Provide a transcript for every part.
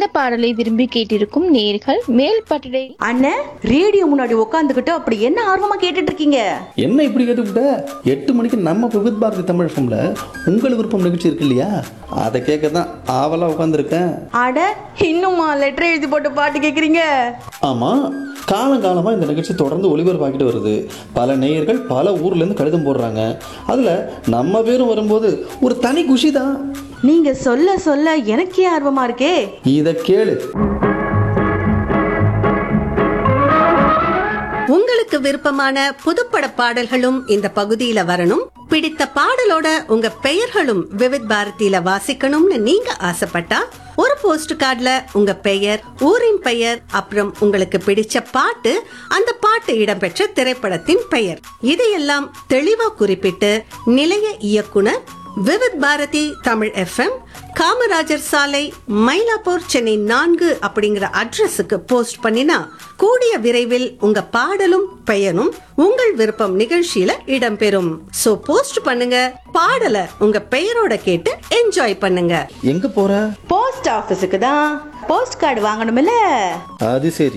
இந்த பாடலை விரும்பி கேட்டிருக்கும் நேர்கள் மேல் பட்டடை அண்ணே ரேடியோ முன்னாடி உட்காந்துக்கிட்டு அப்படி என்ன ஆர்வமா கேட்டுட்டு இருக்கீங்க என்ன இப்படி கேட்டுவிட்ட எட்டு மணிக்கு நம்ம விவித் பாரதி தமிழ் ஃபம்ல உங்கள் விருப்பம் நிகழ்ச்சி இருக்கு இல்லையா அதை கேட்க தான் ஆவலாக உட்காந்துருக்கேன் அட இன்னுமா லெட்டர் எழுதி போட்டு பாட்டு கேக்குறீங்க ஆமாம் காலங்காலமாக இந்த நிகழ்ச்சி தொடர்ந்து ஒளிபரப்பாக்கிட்டு வருது பல நேயர்கள் பல ஊர்லேருந்து கடிதம் போடுறாங்க அதில் நம்ம பேரும் வரும்போது ஒரு தனி குஷி தான் நீங்க சொல்ல சொல்ல எனக்கே ஆர்வமா இருக்கே இதை கேளு உங்களுக்கு விருப்பமான புதுப்பட பாடல்களும் இந்த பகுதியில வரணும் பிடித்த பாடலோட உங்க பெயர்களும் விவித் பாரதியில வாசிக்கணும்னு நீங்க ஆசைப்பட்டா ஒரு போஸ்ட் கார்டுல உங்க பெயர் ஊரின் பெயர் அப்புறம் உங்களுக்கு பிடிச்ச பாட்டு அந்த பாட்டு இடம்பெற்ற திரைப்படத்தின் பெயர் இதையெல்லாம் தெளிவா குறிப்பிட்டு நிலைய இயக்குனர் விவித் பாரதி தமிழ் எஃப்எம் காமராஜர் சாலை மயிலாப்பூர் சென்னை நான்கு அப்படிங்கிற அட்ரஸுக்கு போஸ்ட் பண்ணினா கூடிய விரைவில் உங்க பாடலும் பெயரும் உங்கள் விருப்பம் நிகழ்ச்சியில இடம்பெறும் சோ போஸ்ட் பண்ணுங்க பாடலை உங்க பெயரோட கேட்டு என்ஜாய் பண்ணுங்க எங்கே போகிற போஸ்ட் ஆபீஸுக்கு தான் போஸ்ட் கார்டு வாங்கணும்ல அது சரி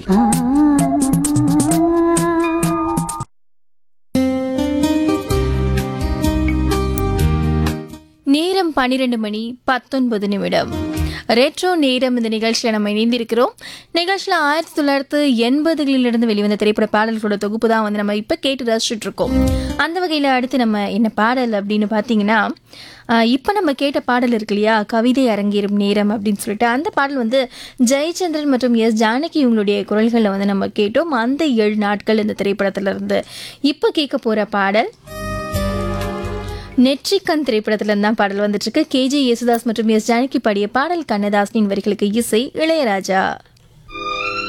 நேரம் பன்னிரெண்டு மணி பத்தொன்பது நிமிடம் ரெட்ரோ நேரம் இந்த நிகழ்ச்சியில் நம்ம இணைந்திருக்கிறோம் நிகழ்ச்சியில் ஆயிரத்தி தொள்ளாயிரத்து எண்பதுகளிலிருந்து வெளிவந்த திரைப்பட பாடல்களோட தொகுப்பு தான் வந்து நம்ம இப்போ கேட்டு ரசிச்சுட்டு இருக்கோம் அந்த வகையில் அடுத்து நம்ம என்ன பாடல் அப்படின்னு பார்த்தீங்கன்னா இப்போ நம்ம கேட்ட பாடல் இருக்கு இல்லையா கவிதை அரங்கேறும் நேரம் அப்படின்னு சொல்லிட்டு அந்த பாடல் வந்து ஜெயச்சந்திரன் மற்றும் எஸ் ஜானகி இவங்களுடைய குரல்களில் வந்து நம்ம கேட்டோம் அந்த ஏழு நாட்கள் இந்த திரைப்படத்துல இருந்து இப்போ கேட்க போகிற பாடல் நெற்றிக்கண் திரைப்படத்துல இருந்து தான் பாடல் வந்துட்டு இருக்கு கேஜே யேசுதாஸ் மற்றும் எஸ் ஜானகி பாடிய பாடல் கண்ணதாசனின் வரிகளுக்கு இசை இளையராஜா